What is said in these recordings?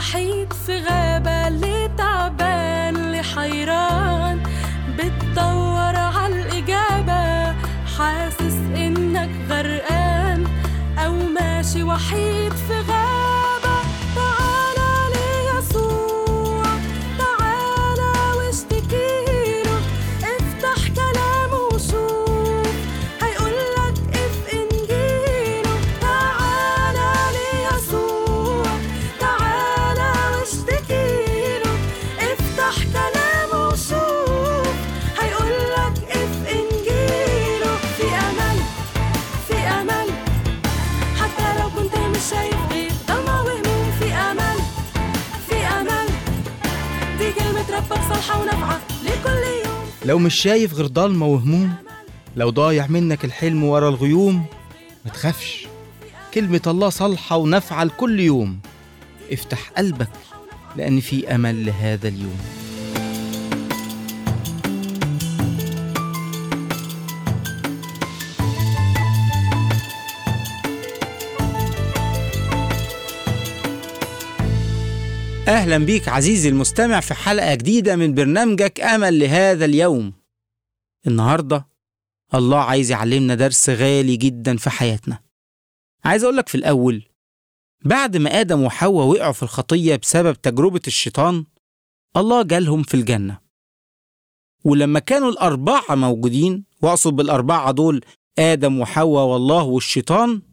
وحيد في غابة اللي تعبان اللي حيران بتدور عالإجابة حاسس إنك غرقان أو ماشي وحيد في غابة تعالى ليسوع تعالى واشتكيله افتح كلامه وشوف هيقولك اف انجيله تعالى ليسوع تعالى واشتكيله افتح كلامه وشوف هيقولك اف انجيله في امل في امل حتى لو كنت مش شايف غير ضلمة وهموم في امل في امل دي كلمة ربك صالحة ونافعة لكل يوم لو مش شايف غير ضلمة وهموم لو ضايع منك الحلم ورا الغيوم ما تخافش كلمة الله صالحة ونافعة لكل يوم افتح قلبك لأن في أمل لهذا اليوم أهلا بيك عزيزي المستمع في حلقة جديدة من برنامجك أمل لهذا اليوم النهاردة الله عايز يعلمنا درس غالي جدا في حياتنا عايز أقولك في الأول بعد ما آدم وحواء وقعوا في الخطية بسبب تجربة الشيطان الله جالهم في الجنة ولما كانوا الأربعة موجودين وأقصد بالأربعة دول آدم وحواء والله والشيطان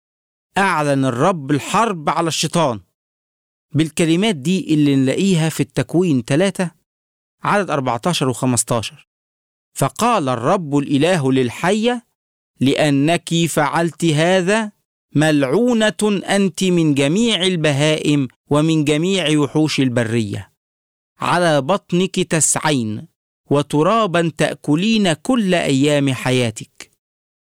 أعلن الرب الحرب على الشيطان بالكلمات دي اللي نلاقيها في التكوين 3 عدد 14 و 15 فقال الرب الإله للحية لأنك فعلت هذا ملعونة أنت من جميع البهائم ومن جميع وحوش البرية على بطنك تسعين وترابا تأكلين كل أيام حياتك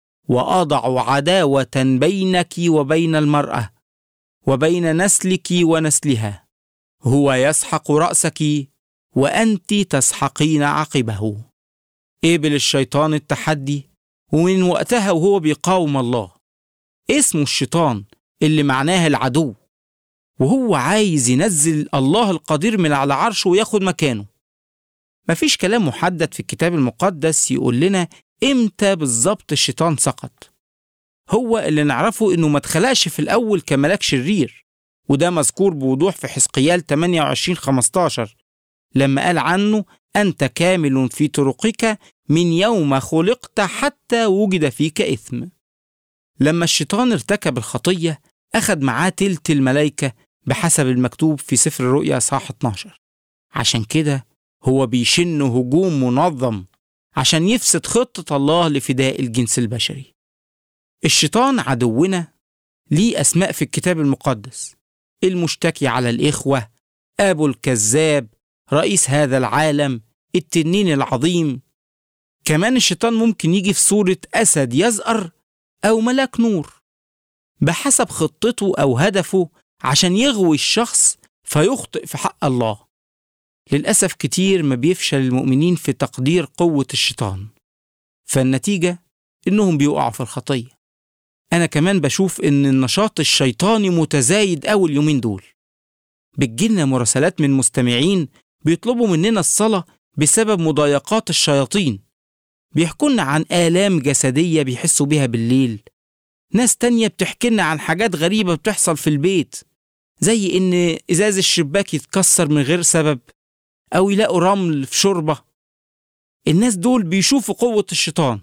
وأضع عداوة بينك وبين المرأة وبين نسلك ونسلها هو يسحق رأسك وأنت تسحقين عقبه قبل الشيطان التحدي ومن وقتها وهو بيقاوم الله اسمه الشيطان اللي معناه العدو وهو عايز ينزل الله القدير من على عرشه وياخد مكانه مفيش كلام محدد في الكتاب المقدس يقول لنا امتى بالظبط الشيطان سقط هو اللي نعرفه انه ما اتخلقش في الاول كملاك شرير وده مذكور بوضوح في حزقيال 28 15 لما قال عنه انت كامل في طرقك من يوم خلقت حتى وجد فيك اثم لما الشيطان ارتكب الخطيه اخذ معاه تلت الملائكه بحسب المكتوب في سفر الرؤيا صح 12 عشان كده هو بيشن هجوم منظم عشان يفسد خطه الله لفداء الجنس البشري الشيطان عدونا ليه أسماء في الكتاب المقدس المشتكي على الإخوة أبو الكذاب رئيس هذا العالم التنين العظيم كمان الشيطان ممكن يجي في صورة أسد يزأر أو ملاك نور بحسب خطته أو هدفه عشان يغوي الشخص فيخطئ في حق الله للأسف كتير ما بيفشل المؤمنين في تقدير قوة الشيطان فالنتيجة إنهم بيقعوا في الخطية أنا كمان بشوف إن النشاط الشيطاني متزايد أوي اليومين دول بتجيلنا مراسلات من مستمعين بيطلبوا مننا الصلاة بسبب مضايقات الشياطين بيحكوا لنا عن آلام جسدية بيحسوا بيها بالليل ناس تانية بتحكي لنا عن حاجات غريبة بتحصل في البيت زي إن إزاز الشباك يتكسر من غير سبب أو يلاقوا رمل في شوربة الناس دول بيشوفوا قوة الشيطان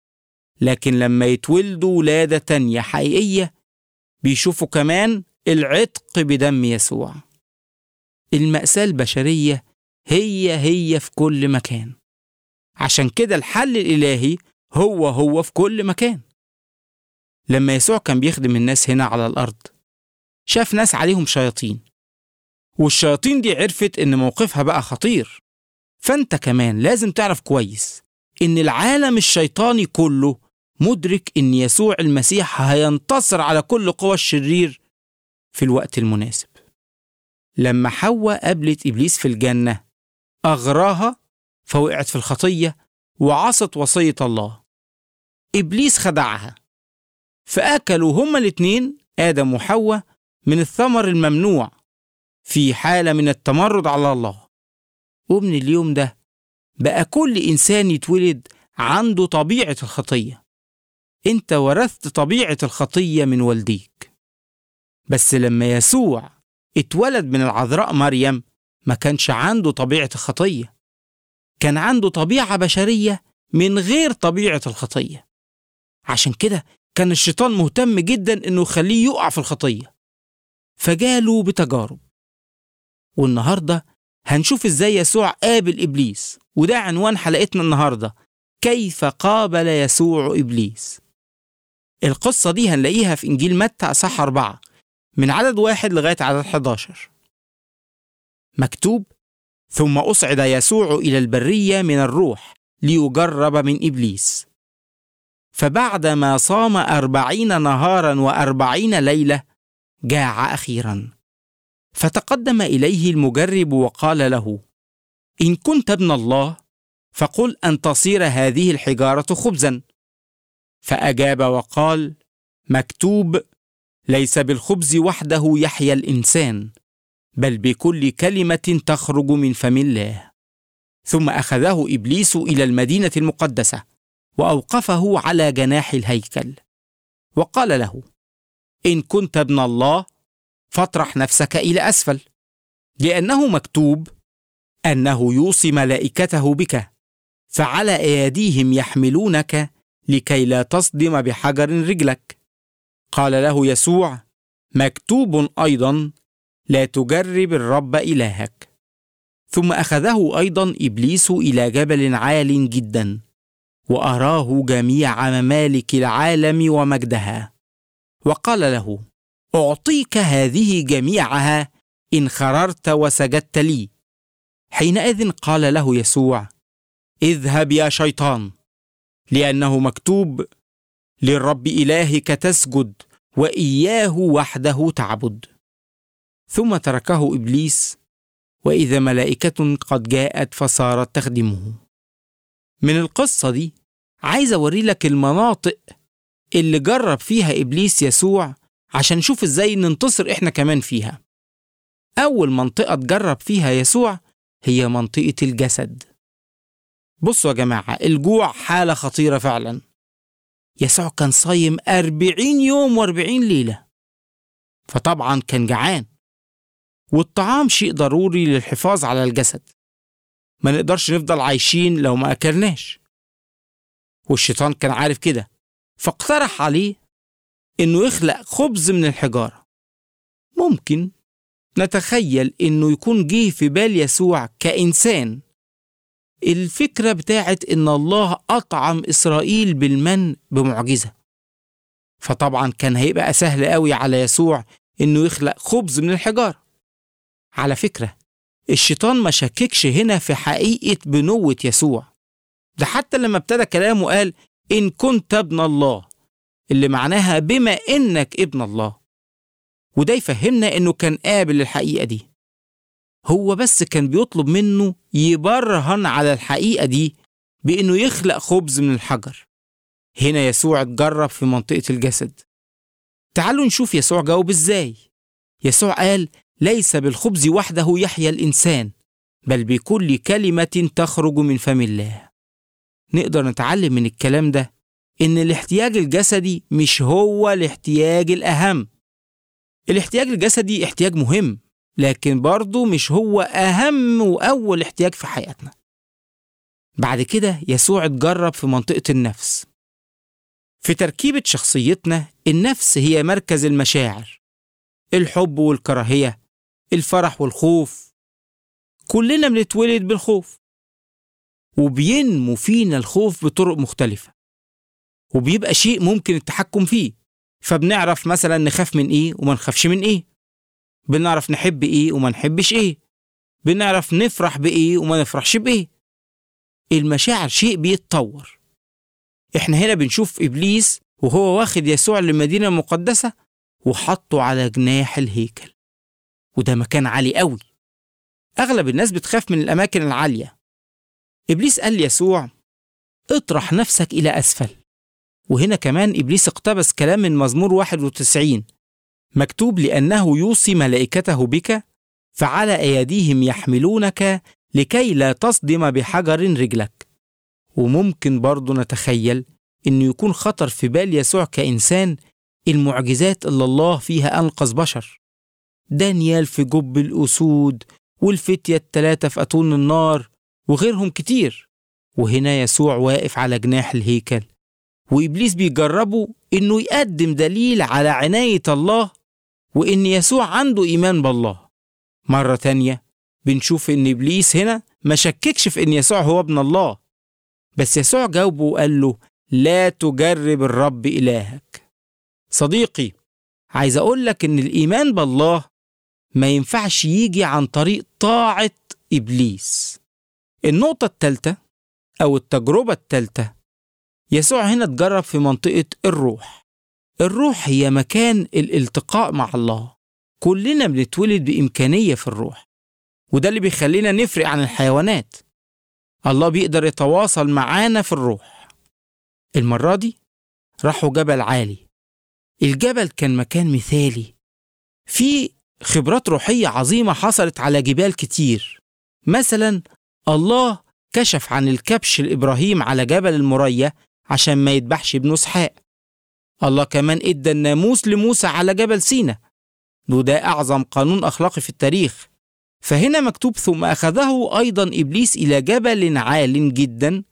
لكن لما يتولدوا ولادة تانية حقيقية بيشوفوا كمان العتق بدم يسوع المأساة البشرية هي هي في كل مكان عشان كده الحل الإلهي هو هو في كل مكان لما يسوع كان بيخدم الناس هنا على الأرض شاف ناس عليهم شياطين والشياطين دي عرفت إن موقفها بقى خطير فأنت كمان لازم تعرف كويس إن العالم الشيطاني كله مدرك إن يسوع المسيح هينتصر على كل قوى الشرير في الوقت المناسب لما حواء قابلت إبليس في الجنة أغراها فوقعت في الخطية وعصت وصية الله إبليس خدعها فأكلوا هما الاتنين آدم وحواء من الثمر الممنوع في حالة من التمرد على الله ومن اليوم ده بقى كل إنسان يتولد عنده طبيعة الخطية أنت ورثت طبيعة الخطية من والديك بس لما يسوع اتولد من العذراء مريم ما كانش عنده طبيعة الخطية كان عنده طبيعة بشرية من غير طبيعة الخطية عشان كده كان الشيطان مهتم جدا انه يخليه يقع في الخطية فجاله بتجارب والنهاردة هنشوف ازاي يسوع قابل ابليس وده عنوان حلقتنا النهاردة كيف قابل يسوع ابليس القصة دي هنلاقيها في انجيل متى اصح أربعة من عدد واحد لغاية عدد 11 مكتوب ثم أصعد يسوع إلى البرية من الروح ليجرب من إبليس فبعدما صام أربعين نهارا وأربعين ليلة جاع أخيرا فتقدم إليه المجرب وقال له إن كنت ابن الله فقل أن تصير هذه الحجارة خبزا فأجاب وقال مكتوب ليس بالخبز وحده يحيا الإنسان بل بكل كلمة تخرج من فم الله ثم أخذه إبليس إلى المدينة المقدسة وأوقفه على جناح الهيكل وقال له إن كنت ابن الله فاطرح نفسك إلى أسفل لأنه مكتوب أنه يوصي ملائكته بك فعلى أيديهم يحملونك لكي لا تصدم بحجر رجلك قال له يسوع مكتوب أيضا لا تجرب الرب إلهك ثم أخذه أيضا إبليس إلى جبل عال جدا وأراه جميع ممالك العالم ومجدها وقال له أعطيك هذه جميعها إن خررت وسجدت لي حينئذ قال له يسوع اذهب يا شيطان لأنه مكتوب للرب إلهك تسجد وإياه وحده تعبد ثم تركه ابليس واذا ملائكه قد جاءت فصارت تخدمه من القصه دي عايز اوري لك المناطق اللي جرب فيها ابليس يسوع عشان نشوف ازاي ننتصر احنا كمان فيها اول منطقه تجرب فيها يسوع هي منطقه الجسد بصوا يا جماعه الجوع حاله خطيره فعلا يسوع كان صايم أربعين يوم وأربعين ليلة فطبعا كان جعان والطعام شيء ضروري للحفاظ على الجسد ما نقدرش نفضل عايشين لو ما أكلناش والشيطان كان عارف كده فاقترح عليه إنه يخلق خبز من الحجارة ممكن نتخيل إنه يكون جه في بال يسوع كإنسان الفكرة بتاعت إن الله أطعم إسرائيل بالمن بمعجزة فطبعا كان هيبقى سهل قوي على يسوع إنه يخلق خبز من الحجارة على فكرة الشيطان ما شككش هنا في حقيقة بنوة يسوع ده حتى لما ابتدى كلامه قال إن كنت ابن الله اللي معناها بما إنك ابن الله وده يفهمنا إنه كان قابل للحقيقة دي هو بس كان بيطلب منه يبرهن على الحقيقة دي بإنه يخلق خبز من الحجر هنا يسوع اتجرب في منطقة الجسد تعالوا نشوف يسوع جاوب ازاي يسوع قال ليس بالخبز وحده يحيا الإنسان بل بكل كلمة تخرج من فم الله نقدر نتعلم من الكلام ده إن الاحتياج الجسدي مش هو الاحتياج الأهم الاحتياج الجسدي احتياج مهم لكن برضه مش هو أهم وأول احتياج في حياتنا بعد كده يسوع اتجرب في منطقة النفس في تركيبة شخصيتنا النفس هي مركز المشاعر الحب والكراهية الفرح والخوف كلنا بنتولد بالخوف وبينمو فينا الخوف بطرق مختلفة وبيبقى شيء ممكن التحكم فيه فبنعرف مثلا نخاف من ايه وما نخافش من ايه بنعرف نحب ايه وما نحبش ايه بنعرف نفرح بايه وما نفرحش بايه المشاعر شيء بيتطور احنا هنا بنشوف ابليس وهو واخد يسوع للمدينه المقدسه وحطه على جناح الهيكل وده مكان عالي قوي اغلب الناس بتخاف من الاماكن العاليه ابليس قال ليسوع اطرح نفسك الى اسفل وهنا كمان ابليس اقتبس كلام من مزمور 91 مكتوب لانه يوصي ملائكته بك فعلى أيديهم يحملونك لكي لا تصدم بحجر رجلك وممكن برضه نتخيل إنه يكون خطر في بال يسوع كإنسان المعجزات اللي الله فيها أنقذ بشر دانيال في جب الأسود والفتية التلاتة في أتون النار وغيرهم كتير وهنا يسوع واقف على جناح الهيكل وإبليس بيجربه إنه يقدم دليل على عناية الله وإن يسوع عنده إيمان بالله مرة تانية بنشوف إن إبليس هنا ما شككش في إن يسوع هو ابن الله بس يسوع جاوبه وقال له لا تجرب الرب إلهك صديقي عايز أقول لك إن الإيمان بالله ما ينفعش يجي عن طريق طاعة إبليس النقطة التالتة أو التجربة التالتة يسوع هنا اتجرب في منطقة الروح الروح هي مكان الالتقاء مع الله كلنا بنتولد بإمكانية في الروح وده اللي بيخلينا نفرق عن الحيوانات الله بيقدر يتواصل معانا في الروح المرة دي راحوا جبل عالي الجبل كان مكان مثالي في خبرات روحية عظيمة حصلت على جبال كتير مثلا الله كشف عن الكبش لإبراهيم على جبل المريا عشان ما يذبحش ابنه اسحاق الله كمان ادى الناموس لموسى على جبل سينا وده أعظم قانون أخلاقي في التاريخ فهنا مكتوب ثم أخذه أيضا إبليس إلى جبل عال جدا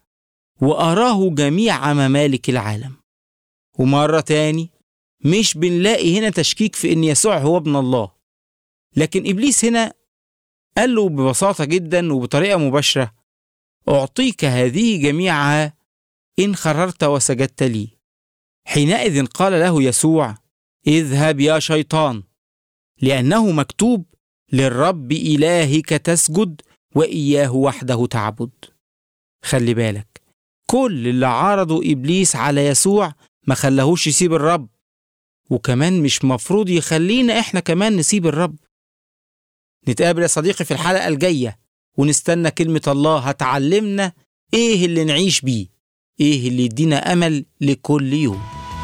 وأراه جميع ممالك العالم ومرة تاني مش بنلاقي هنا تشكيك في إن يسوع هو ابن الله لكن إبليس هنا قال له ببساطة جدا وبطريقة مباشرة أعطيك هذه جميعها إن خررت وسجدت لي حينئذ قال له يسوع اذهب يا شيطان لأنه مكتوب للرب إلهك تسجد وإياه وحده تعبد خلي بالك كل اللي عارضوا إبليس على يسوع ما خلاهوش يسيب الرب وكمان مش مفروض يخلينا إحنا كمان نسيب الرب نتقابل يا صديقي في الحلقة الجاية ونستنى كلمة الله هتعلمنا إيه اللي نعيش بيه إيه اللي يدينا أمل لكل يوم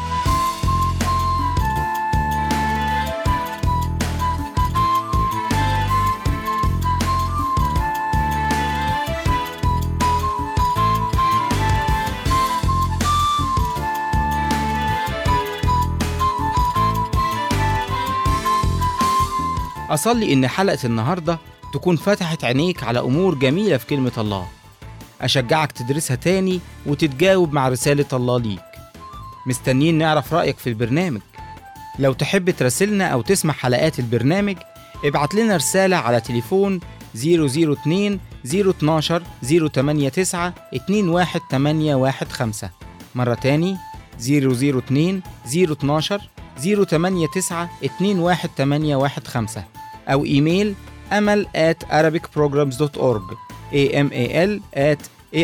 أصلي إن حلقة النهاردة تكون فتحت عينيك على أمور جميلة في كلمة الله أشجعك تدرسها تاني وتتجاوب مع رسالة الله ليك مستنيين نعرف رأيك في البرنامج لو تحب تراسلنا أو تسمع حلقات البرنامج ابعت لنا رسالة على تليفون 002 012 089 21815 مرة تاني 002 012 089 21815 أو إيميل أمل at arabicprograms.org amal at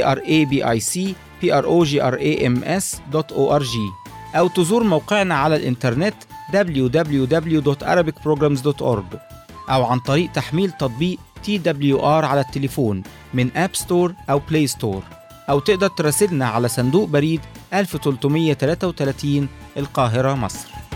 arabicprograms.org أو تزور موقعنا على الإنترنت www.arabicprograms.org أو عن طريق تحميل تطبيق TWR على التليفون من أب ستور أو بلاي ستور أو تقدر تراسلنا على صندوق بريد 1333 القاهرة مصر